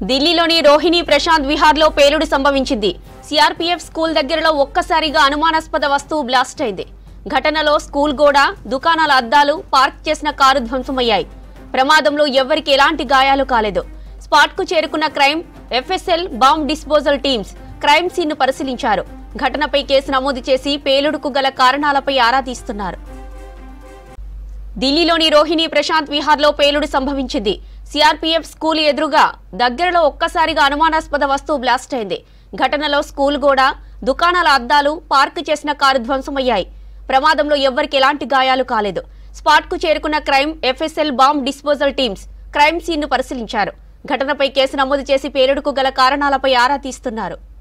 ఢిల్లీలోని రోహిణి ప్రశాంత్ విహార్లో పేలుడు సంభవించింది సిఆర్పీఎఫ్ స్కూల్ దగ్గరలో ఒక్కసారిగా అనుమానాస్పద వస్తువు బ్లాస్ట్ అయింది ఘటనలో స్కూల్ గోడ దుకాణాల అద్దాలు పార్క్ చేసిన కారు ధ్వంసమయ్యాయి ప్రమాదంలో ఎవ్వరికి ఎలాంటి గాయాలు కాలేదు స్పాట్ కు చేరుకున్న crime FSL bomb disposal teams crime scene ను పరిశీలించారు ఘటనపై కేసు నమోదు చేసి పేలుడుకు గల కారణాలపై ఆరా తీస్తున్నారు ఢిల్లీలోని రోహిణి ప్రశాంత్ విహార్లో పేలుడు సంభవించింది సిఆర్పీఎఫ్ స్కూల్ ఎదురుగా దగ్గరలో ఒక్కసారిగా అనుమానాస్పద వస్తువు బ్లాస్ట్ అయింది ఘటనలో స్కూల్ గోడ దుకాణాల అద్దాలు పార్క్ చేసిన కారు ధ్వంసమయ్యాయి ప్రమాదంలో ఎవ్వరికి ఎలాంటి గాయాలు కాలేదు స్పాట్ కు చేరుకున్న crime FSL bomb disposal teams crime scene ను పరిశీలించారు ఘటనపై కేసు నమోదు చేసి పేలుడుకు గల కారణాలపై ఆరా తీస్తున్నారు